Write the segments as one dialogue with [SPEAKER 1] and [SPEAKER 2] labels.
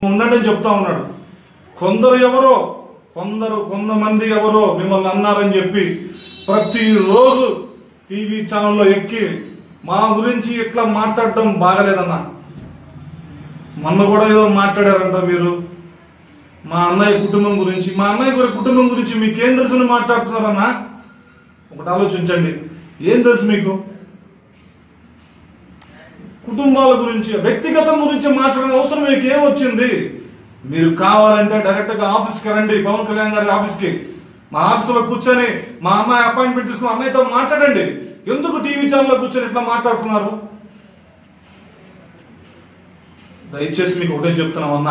[SPEAKER 1] ఉండండి అని చెప్తా ఉన్నాడు కొందరు ఎవరో కొందరు కొంతమంది ఎవరో మిమ్మల్ని అన్నారని చెప్పి ప్రతిరోజు టీవీ ఛానల్లో ఎక్కి మా గురించి ఇట్లా మాట్లాడడం బాగలేదన్నా మొన్న కూడా ఏదో మాట్లాడారంట మీరు మా అన్నయ్య కుటుంబం గురించి మా అన్నయ్య గారి కుటుంబం గురించి మీకేం తెలుసు మాట్లాడుతున్నారన్నా ఒకటి ఆలోచించండి ఏం తెలుసు మీకు కుటుంబాల గురించి వ్యక్తిగతం గురించి మాట్లాడే అవసరం మీకు ఏం వచ్చింది మీరు కావాలంటే డైరెక్ట్ గా ఆఫీస్కి రండి పవన్ కళ్యాణ్ గారి ఆఫీస్కి మా ఆఫీసులో కూర్చొని మా అమ్మాయి అపాయింట్మెంట్ తీసుకుని అన్నయ్యతో మాట్లాడండి ఎందుకు టీవీ ఛానల్లో కూర్చొని ఇట్లా మాట్లాడుతున్నారు దయచేసి మీకు ఒకటే చెప్తున్నాం అన్న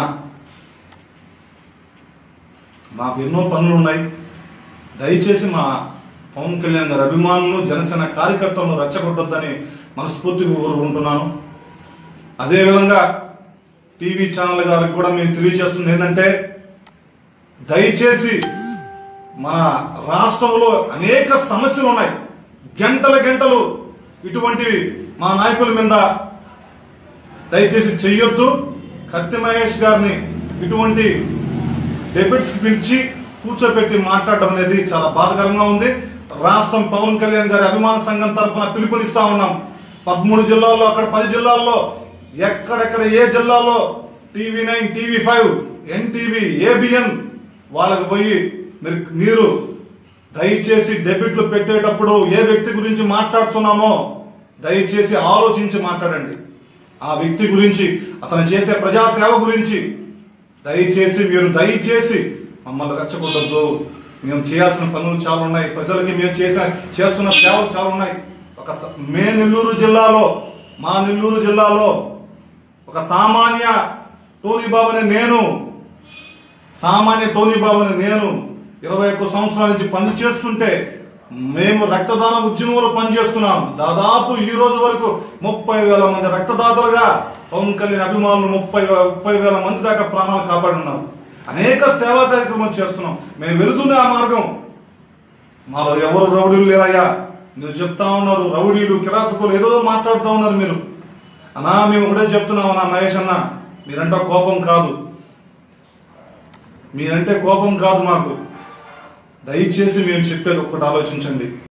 [SPEAKER 1] మాకు ఎన్నో పనులు ఉన్నాయి దయచేసి మా పవన్ కళ్యాణ్ గారి అభిమానులు జనసేన కార్యకర్తలను రెచ్చగొట్టొద్దని మనస్ఫూర్తిగా కోరుకుంటున్నాను అదేవిధంగా టీవీ ఛానల్ గారికి కూడా మేము తెలియజేస్తుంది ఏంటంటే దయచేసి మన రాష్ట్రంలో అనేక సమస్యలు ఉన్నాయి గంటల గంటలు ఇటువంటివి మా నాయకుల మీద దయచేసి చెయ్యొద్దు కత్తి మహేష్ గారిని ఇటువంటి డెబిట్స్ పిలిచి కూర్చోబెట్టి మాట్లాడడం అనేది చాలా బాధకరంగా ఉంది రాష్ట్రం పవన్ కళ్యాణ్ గారి అభిమాన సంఘం తరఫున పిలుపునిస్తా ఉన్నాం పదమూడు జిల్లాల్లో అక్కడ పది జిల్లాల్లో ఎక్కడెక్కడ ఏ జిల్లాలో TV nine TV five NTV ABN వాళ్ళకి పోయి మీరు మీరు దయచేసి డెబిట్లు పెట్టేటప్పుడు ఏ వ్యక్తి గురించి మాట్లాడుతున్నామో దయచేసి ఆలోచించి మాట్లాడండి ఆ వ్యక్తి గురించి అతను చేసే ప్రజాసేవ గురించి దయచేసి మీరు దయచేసి మమ్మల్ని రెచ్చగొట్టద్దు మేము చేయాల్సిన పనులు చాలా ఉన్నాయి ప్రజలకి మేము చేసే చేస్తున్న సేవలు చాలా ఉన్నాయి ఒక స- మే నెల్లూరు జిల్లాలో మా నెల్లూరు జిల్లాలో ఒక సామాన్య టోనీ బాబు అనే నేను సామాన్య టోనీ బాబు అనే నేను ఇరవై ఒక్క సంవత్సరాల నుంచి పని చేస్తుంటే మేము రక్తదాన ఉద్యమంలో పనిచేస్తున్నాం దాదాపు ఈ రోజు వరకు ముప్పై వేల మంది రక్తదాతలుగా పవన్ కళ్యాణ్ అభిమానులు ముప్పై ముప్పై వేల మంది దాకా ప్రాణాలు కాపాడున్నాం అనేక సేవా కార్యక్రమాలు చేస్తున్నాం మేము వెళుతున్న ఆ మార్గం మాలో ఎవరు రౌడీలు లేరయ్యా మీరు చెప్తా ఉన్నారు రౌడీలు కిరాతకులు ఏదో మాట్లాడుతూ ఉన్నారు మీరు అన్నా మేము ఒకటే చెప్తున్నాం అన్నా మహేష్ అన్న మీరంటే కోపం కాదు మీరంటే కోపం కాదు మాకు దయచేసి మేము చెప్పేది ఒక్కటి ఆలోచించండి